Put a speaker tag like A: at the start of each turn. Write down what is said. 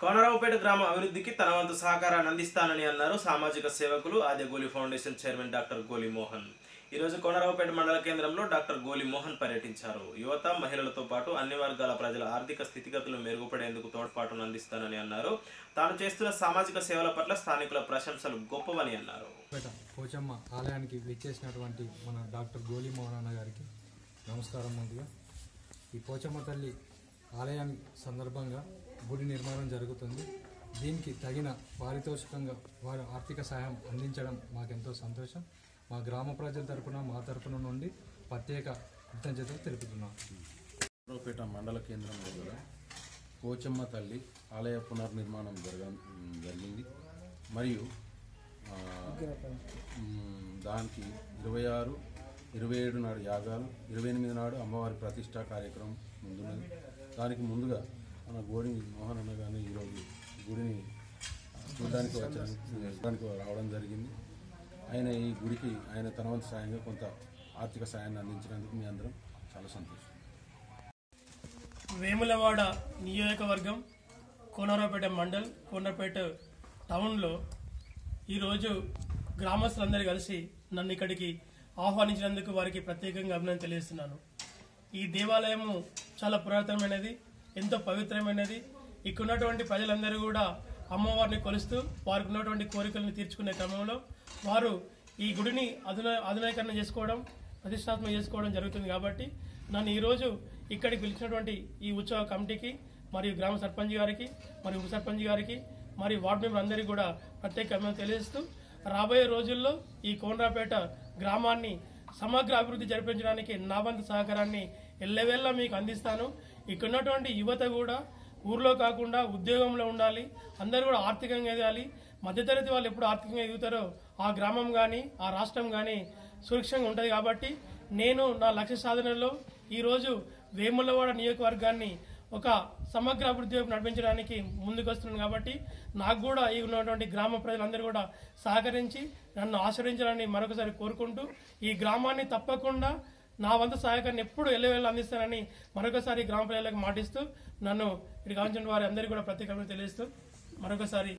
A: కోనరావుపేట గ్రామ అభివృద్ధికి తన వంతు సహకారాన్ని అందిస్తానని అన్నారు సామాజిక సేవకులు ఆద్య గోలి ఫౌండేషన్ చైర్మన్ డాక్టర్ గోలి మోహన్ ఈరోజు కోనరావుపేట మండల కేంద్రంలో డాక్టర్ గోలి మోహన్ పర్యటించారు యువత మహిళలతో పాటు అన్ని వర్గాల ప్రజల ఆర్థిక స్థితిగతులు మెరుగుపడేందుకు తోడ్పాటును అందిస్తానని అన్నారు తాను చేస్తున్న సామాజిక సేవల పట్ల స్థానికుల ప్రశంసలు గొప్పవని అన్నారు
B: పేట పోచమ్మ ఆలయానికి విచ్చేసినటువంటి మన డాక్టర్ గోలి మోహన్ అన్న గారికి నమస్కారం ముందుగా ఈ పోచమ్మ తల్లి ఆలయం సందర్భంగా గుడి నిర్మాణం జరుగుతుంది దీనికి తగిన పారితోషికంగా వారు ఆర్థిక సహాయం అందించడం మాకెంతో సంతోషం మా గ్రామ ప్రజల తరపున మా తరపున నుండి ప్రత్యేక కృతజ్ఞతలు తెలుపుతున్నాం
C: రావుపేట మండల కేంద్రంలో గల పోచమ్మ తల్లి ఆలయ పునర్నిర్మాణం జరగ జరిగింది మరియు ఆ, మ్, దానికి ఇరవై ఆరు ఇరవై ఏడు నాడు యాగాలు ఇరవై ఎనిమిది నాడు అమ్మవారి ప్రతిష్టా కార్యక్రమం ముందున్నది దానికి ముందుగా మన గోడి మోహన్ అన్న గారిని ఈరోజు గుడిని చూడడానికి వచ్చాను చూడడానికి రావడం జరిగింది ఆయన ఈ గుడికి ఆయన తన వంతు సాయంగా కొంత ఆర్థిక సాయాన్ని అందించినందుకు మీ అందరం చాలా సంతోషం
D: వేములవాడ నియోజకవర్గం కోనరావుపేట మండల్ కోనరావుపేట టౌన్లో ఈరోజు గ్రామస్తులందరూ కలిసి నన్ను ఇక్కడికి ఆహ్వానించినందుకు వారికి ప్రత్యేకంగా అభినందన తెలియజేస్తున్నాను ఈ దేవాలయము చాలా పురాతనమైనది ఎంతో పవిత్రమైనది ఇక్కడ ఉన్నటువంటి ప్రజలందరూ కూడా అమ్మవారిని కొలుస్తూ వారికి ఉన్నటువంటి కోరికలను తీర్చుకునే క్రమంలో వారు ఈ గుడిని అధున ఆధునీకరణ చేసుకోవడం ప్రతిష్టాత్మక చేసుకోవడం జరుగుతుంది కాబట్టి నన్ను ఈరోజు ఇక్కడికి పిలిచినటువంటి ఈ ఉత్సవ కమిటీకి మరియు గ్రామ సర్పంచ్ గారికి మరియు ఉప సర్పంచ్ గారికి మరియు వార్డు మెంబర్ అందరికీ కూడా ప్రత్యేక అభినందనలు తెలియజేస్తూ రాబోయే రోజుల్లో ఈ కోనరాపేట గ్రామాన్ని సమగ్ర అభివృద్ధి జరిపించడానికి నా వంతు సహకారాన్ని ఎల్లవేళ్ళ మీకు అందిస్తాను ఇక్కడ ఉన్నటువంటి యువత కూడా ఊర్లో కాకుండా ఉద్యోగంలో ఉండాలి అందరూ కూడా ఆర్థికంగా ఎదగాలి మధ్యతరగతి వాళ్ళు ఎప్పుడు ఆర్థికంగా ఎదుగుతారో ఆ గ్రామం కానీ ఆ రాష్ట్రం కానీ సురక్షంగా ఉంటుంది కాబట్టి నేను నా లక్ష్య సాధనలో ఈరోజు వేములవాడ నియోజకవర్గాన్ని ఒక సమగ్ర అభివృద్ధి వైపు నడిపించడానికి ముందుకు వస్తున్నాను కాబట్టి నాకు కూడా ఈ ఉన్నటువంటి గ్రామ ప్రజలందరూ కూడా సహకరించి నన్ను ఆశ్రయించాలని మరొకసారి కోరుకుంటూ ఈ గ్రామాన్ని తప్పకుండా నా వంతు సహాయకాన్ని ఎప్పుడు ఎల్లవేళ అందిస్తానని మరొకసారి గ్రామ ప్రజలకు మాటిస్తూ నన్ను ఇటు కావాల్సిన వారి అందరికీ కూడా ప్రత్యేకంగా తెలియజేస్తూ మరొకసారి